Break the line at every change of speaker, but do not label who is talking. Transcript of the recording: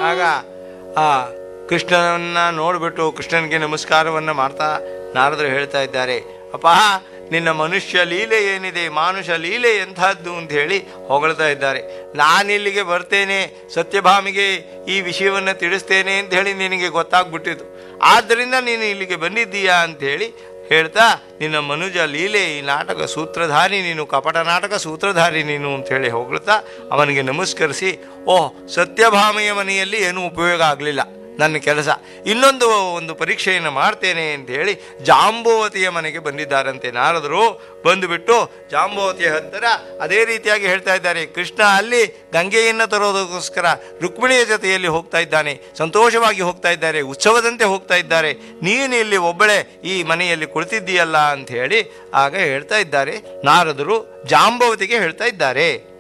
ಆಗ ಆ ಕೃಷ್ಣನನ್ನ ನೋಡಿಬಿಟ್ಟು ಕೃಷ್ಣನಿಗೆ ನಮಸ್ಕಾರವನ್ನು ಮಾಡ್ತಾ ನಾರದರು ಹೇಳ್ತಾ ಇದ್ದಾರೆ ಅಪ್ಪ ನಿನ್ನ ಮನುಷ್ಯ ಲೀಲೆ ಏನಿದೆ ಮಾನುಷ ಲೀಲೆ ಎಂಥದ್ದು ಅಂತ ಹೇಳಿ ಹೊಗಳ್ತಾ ಇದ್ದಾರೆ ನಾನಿಲ್ಲಿಗೆ ಬರ್ತೇನೆ ಸತ್ಯಭಾಮಿಗೆ ಈ ವಿಷಯವನ್ನು ತಿಳಿಸ್ತೇನೆ ಅಂತ ಹೇಳಿ ನಿನಗೆ ಗೊತ್ತಾಗ್ಬಿಟ್ಟಿತು ಆದ್ದರಿಂದ ನೀನು ಇಲ್ಲಿಗೆ ಬಂದಿದ್ದೀಯಾ ಅಂತ ಹೇಳಿ ಹೇಳ್ತಾ ನಿನ್ನ ಮನುಜ ಲೀಲೆ ಈ ನಾಟಕ ಸೂತ್ರಧಾರಿ ನೀನು ಕಪಟ ನಾಟಕ ಸೂತ್ರಧಾರಿ ನೀನು ಅಂತ ಹೇಳಿ ಹೊಗಳ್ತಾ ಅವನಿಗೆ ನಮಸ್ಕರಿಸಿ ಓಹ್ ಸತ್ಯಭಾಮೆಯ ಮನೆಯಲ್ಲಿ ಏನೂ ಉಪಯೋಗ ಆಗಲಿಲ್ಲ ನನ್ನ ಕೆಲಸ ಇನ್ನೊಂದು ಒಂದು ಪರೀಕ್ಷೆಯನ್ನು ಮಾಡ್ತೇನೆ ಅಂತ ಹೇಳಿ ಜಾಂಬುವತಿಯ ಮನೆಗೆ ಬಂದಿದ್ದಾರಂತೆ ನಾರದರು ಬಂದುಬಿಟ್ಟು ಜಾಂಬುವತಿಯ ಹತ್ತಿರ ಅದೇ ರೀತಿಯಾಗಿ ಹೇಳ್ತಾ ಇದ್ದಾರೆ ಕೃಷ್ಣ ಅಲ್ಲಿ ಗಂಗೆಯನ್ನು ತರೋದಕ್ಕೋಸ್ಕರ ರುಕ್ಮಿಣಿಯ ಜೊತೆಯಲ್ಲಿ ಹೋಗ್ತಾ ಇದ್ದಾನೆ ಸಂತೋಷವಾಗಿ ಹೋಗ್ತಾ ಇದ್ದಾರೆ ಉತ್ಸವದಂತೆ ಹೋಗ್ತಾ ಇದ್ದಾರೆ ನೀನು ಇಲ್ಲಿ ಒಬ್ಬಳೇ ಈ ಮನೆಯಲ್ಲಿ ಕುಳಿತಿದ್ದೀಯಲ್ಲ ಅಂತ ಹೇಳಿ ಆಗ ಹೇಳ್ತಾ ಇದ್ದಾರೆ ನಾರದರು ಜಾಂಬವತಿಗೆ ಹೇಳ್ತಾ ಇದ್ದಾರೆ